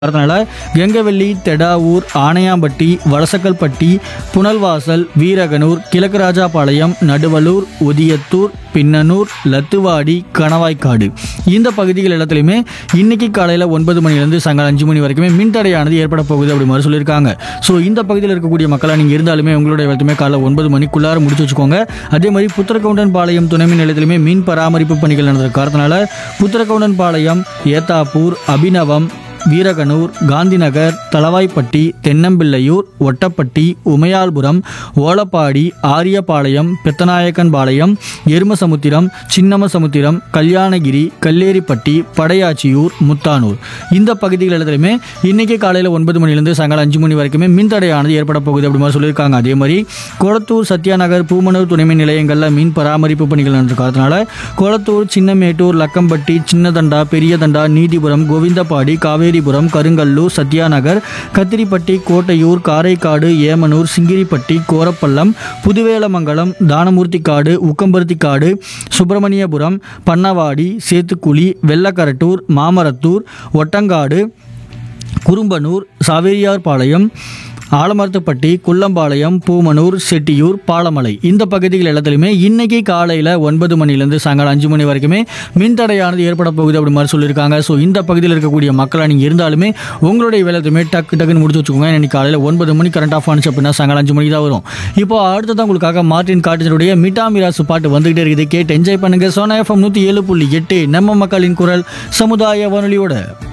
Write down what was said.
அதனால கெங்கவெள்ளி தெடாவூர் ஆனையாம்பட்டி வலசக்கல்பட்டி புனல்வாசல் வீரகனூர் கிழக்கு ராஜாபாளையம் நடுவலூர் உதியத்தூர் பின்னனூர் லத்துவாடி கணவாய்க்காடு இந்த பகுதிகள் எல்லாத்துலேயுமே இன்னைக்கு காலையில் ஒன்பது மணிலேருந்து சாயங்காலம் அஞ்சு மணி வரைக்குமே மின்தடையானது ஏற்பட போகுது அப்படி மாதிரி சொல்லியிருக்காங்க ஸோ இந்த பகுதியில் இருக்கக்கூடிய மக்களாக நீங்கள் இருந்தாலுமே உங்களுடைய எல்லாத்தையுமே காலைல ஒன்பது மணிக்குள்ளார முடிச்சு வச்சுக்கோங்க அதே மாதிரி புத்திரக்கவுண்டன் பாளையம் துணை மின் நிலையத்திலுமே மின் பராமரிப்பு பணிகள் நடந்த காரணத்தினால புத்திரக்கவுண்டன் பாளையம் ஏத்தாப்பூர் அபிநவம் வீரகனூர் காந்திநகர் தளவாய்ப்பட்டி தென்னம்பிள்ளையூர் ஒட்டப்பட்டி உமையால்புரம் ஓலப்பாடி ஆரியபாளையம் பெத்தநாயக்கன்பாளையம் எருமசமுத்திரம் சின்னமசமுத்திரம் கல்யாணகிரி கல்லேரிப்பட்டி படையாச்சியூர் முத்தானூர் இந்த பகுதிகள் எல்லாத்துலையுமே இன்னைக்கு காலையில் ஒன்பது மணிலேருந்து சாயங்காலம் அஞ்சு மணி வரைக்குமே மின்தடையானது ஏற்பட போகுது அப்படி மாதிரி சொல்லியிருக்காங்க அதே மாதிரி கொளத்தூர் சத்யாநகர் பூமனூர் துணைமின் நிலையங்களில் மின் பராமரிப்பு பணிகள் நடந்த காரணத்தினால கொளத்தூர் சின்னமேட்டூர் லக்கம்பட்டி சின்னதண்டா பெரியதண்டா நீதிபுரம் கோவிந்தபாடி காவேரிபுரம் கருங்கல்லூர் சத்யாநகர் கத்திரிப்பட்டி கோட்டையூர் காரைக்காடு ஏமனூர் சிங்கிரிப்பட்டி கோரப்பள்ளம் புதுவேலமங்கலம் தானமூர்த்திக்காடு உக்கம்பருத்திக்காடு சுப்பிரமணியபுரம் பன்னவாடி சேத்துக்குழி வெள்ளக்கரட்டூர் மாமரத்தூர் ஒட்டங்காடு குறும்பனூர் சாவேரியார்பாளையம் ஆலமரத்துப்பட்டி குள்ளம்பாளையம் பூமனூர் செட்டியூர் பாலமலை இந்த பகுதிகள் எல்லாத்துலையுமே இன்னைக்கு காலையில் ஒன்பது மணிலேருந்து சாயங்காலம் அஞ்சு மணி வரைக்குமே மின்தடையானது ஏற்பட போகுது அப்படி மாதிரி சொல்லியிருக்காங்க ஸோ இந்த பகுதியில் இருக்கக்கூடிய மக்களாக நீங்கள் இருந்தாலுமே உங்களுடைய வேலையுமே டக்கு டக்குன்னு முடிச்சு வச்சுக்கோங்க இன்னைக்கு காலையில் ஒன்பது மணி கரண்ட் ஆஃப் ஆனிச்சு அப்படின்னா சாயங்காலம் அஞ்சு மணிக்கு தான் வரும் இப்போ அடுத்ததான் உங்களுக்காக மார்டின் காட்டினுடைய மிட்டா மிராசு பாட்டு வந்துகிட்டே இருக்குது கேட்டு என்ஜாய் பண்ணுங்க சோனா எஃப்எம் நூற்றி ஏழு புள்ளி எட்டு நம்ம மக்களின் குரல் சமுதாய வானொலியோட